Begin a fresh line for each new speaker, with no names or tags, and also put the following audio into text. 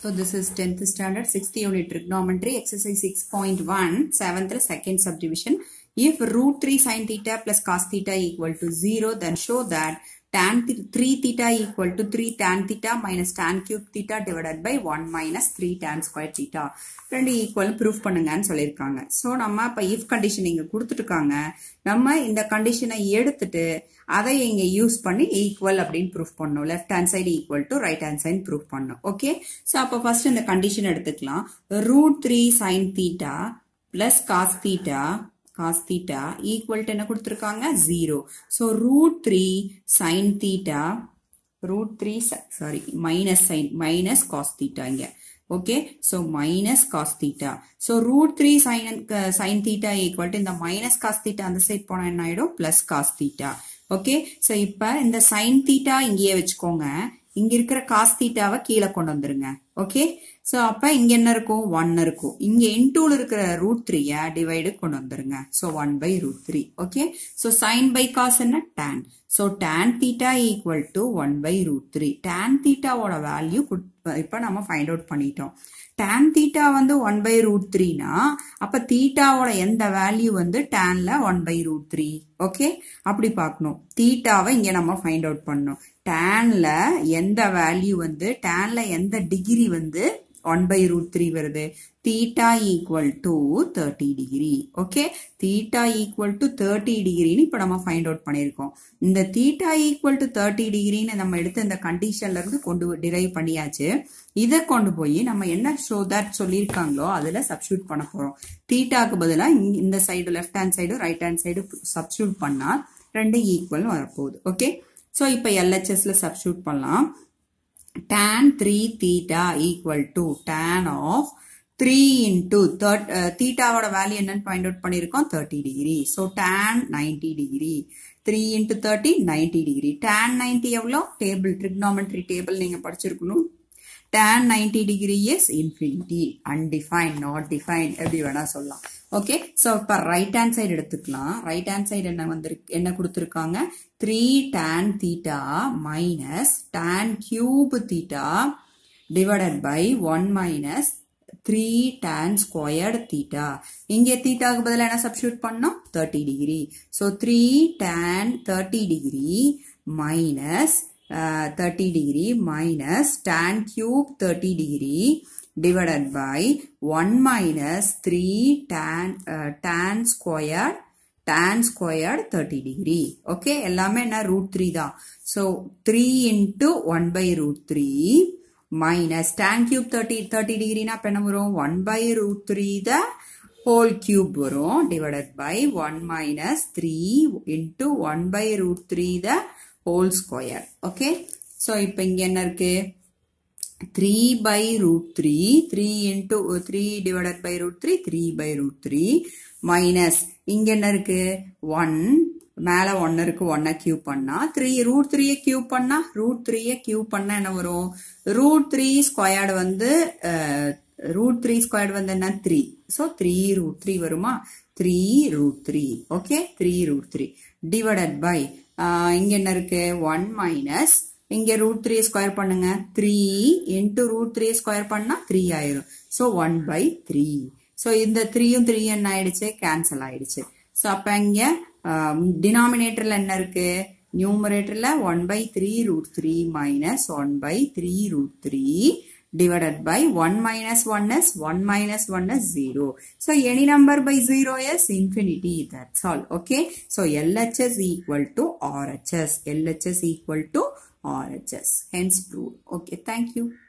So this is 10th standard 6th unit trigonometry exercise 6.1 7th second subdivision. If root 3 sin theta plus cos theta equal to 0 then show that tan th- 3 theta equal to 3 tan theta minus tan cube theta divided by 1 minus 3 tan square theta ரெண்டு equal proof பண்ணுங்கன்னு சொல்லியிருக்காங்க so நம்ம இப்போ if condition இங்கே கொடுத்துருக்காங்க நம்ம இந்த கண்டிஷனை எடுத்துட்டு அதை இங்கே யூஸ் பண்ணி ஈக்குவல் அப்படின்னு ப்ரூஃப் பண்ணணும் left hand side equal to right hand side proof பண்ணணும் ஓகே ஸோ அப்போ ஃபர்ஸ்ட் இந்த கண்டிஷன் எடுத்துக்கலாம் root three sine theta plus cos theta cos theta equal to என்ன கொடுத்துருக்காங்க zero so root three sine theta root three sorry minus sine minus cos theta இங்க okay so minus cos theta so root three sine sine theta equal to இந்த minus cos theta அந்த side போனால் என்ன ஆயிடும் plus cos theta okay so இப்போ இந்த sine theta இங்கேயே வச்சுக்கோங்க இங்க இருக்கிற காஸ் தீட்டாவை கீழே கொண்டு வந்துருங்க ஓகே ஸோ அப்ப இங்க என்ன இருக்கும் ஒன் இருக்கும் இங்க இன்டூல இருக்கிற ரூட் த்ரீய டிவைடு கொண்டு வந்துருங்க so one by root three okay so sine by cos என்ன tan so tan theta equal to one by root three tan தீட்டாவோட வேல்யூ இப்போ நம்ம ஃபைண்ட் அவுட் பண்ணிட்டோம் டேன் தீட்டா வந்து ஒன் பை ரூட் த்ரீனா அப்ப தீட்டாவோட எந்த வேல்யூ வந்து டேன்ல one by root three okay அப்படி பார்க்கணும் தீட்டாவை இங்க நம்ம ஃபைண்ட் அவுட் பண்ணணும் டேன்ல எந்த வேல்யூ வந்து டேன்ல எந்த டிகிரி வந்து ஒன் பை ரூட் த்ரீ வருது theta equal to thirty degree okay theta equal to thirty டிகிரின்னு இப்போ நம்ம ஃபைண்ட் அவுட் பண்ணியிருக்கோம் இந்த தீட்டா ஈக்குவல் டு தேர்ட்டி டிகிரின்னு நம்ம எடுத்து இந்த கண்டிஷன்ல இருந்து கொண்டு டிரைவ் பண்ணியாச்சு இதை கொண்டு போய் நம்ம என்ன ஷோ தட் சொல்லியிருக்காங்களோ அதில் சப்ஸ்டியூட் பண்ண போகிறோம் தீட்டாக்கு பதிலாக இந்த side left hand side right hand side substitute பண்ணால் ரெண்டு ஈக்குவல் வரப்போகுது ஓகே ஸோ இப்போ எல்ஹெச்எஸ்ல சப்ஸ்டியூட் பண்ணலாம் tan 3 theta equal to tan of 3 into third, uh, தீட்டாவோட வேல்யூ என்னன்னு ஃபைண்ட் அவுட் பண்ணியிருக்கோம் thirty degree so tan ninety degree three into thirty ninety degree tan ninety எவ்வளோ டேபிள் ட்ரிக்னாமெட்ரி டேபிள் நீங்க படிச்சிருக்கணும் tan 90 degree is infinity undefined not defined எப்படி வேணா சொல்லலாம் okay so இப்போ ரைட் ஹேண்ட் சைடு எடுத்துக்கலாம் ரைட் ஹேண்ட் சைடு என்ன வந்திருக்கு என்ன கொடுத்துருக்காங்க three tan theta minus tan cube theta divided by one minus three tan squared theta இங்கே தீட்டாவுக்கு பதிலாக என்ன சப்ஸ்டியூட் பண்ணோம் thirty degree so three tan thirty degree minus uh, 30 degree minus tan cube 30 degree divided by 1 minus 3 tan uh, tan squared tan squared 30 degree okay எல்லாமே என்ன root 3 தான் so 3 into 1 by root 3 minus tan cube 30 30 degree na என்ன வரும் 1 by root 3 the whole cube வரும் divided by 1 minus 3 into 1 by root 3 the whole square okay so இப்போ இங்க என்ன இருக்கு 3 by root 3 3 into 3 divided by root 3 3 by root 3 minus இங்க என்ன இருக்கு 1 மேல 1 இருக்கு 1 கியூப் பண்ணா 3 ரூட் 3 கியூப் பண்ணா ரூட் 3 கியூப் பண்ணா என்ன வரும் ரூட் 3 ஸ்கொயர்டு வந்து ரூட் 3 ஸ்கொயர்டு வந்து என்ன 3 ஸோ 3 ரூட் 3 வருமா 3 root 3 okay 3 root 3 divided by இங்க என்ன இருக்கு ஒன் மைனஸ் இங்க ரூட் த்ரீ ஸ்கொயர் பண்ணுங்க three into root three square பண்ணா த்ரீ ஆயிரும் so one by three so இந்த த்ரீயும் த்ரீ என்ன ஆயிடுச்சு கேன்சல் ஆயிடுச்சு ஸோ அப்ப இங்க டினாமினேட்டர்ல என்ன இருக்கு நியூமரேட்டர்ல one by three root three minus one by three root three divided by 1 minus 1 is 1 minus 1 is 0. So any number by 0 is infinity. That's all. Okay. So LHS equal to RHS. LHS equal to RHS. Hence proved. Okay. Thank you.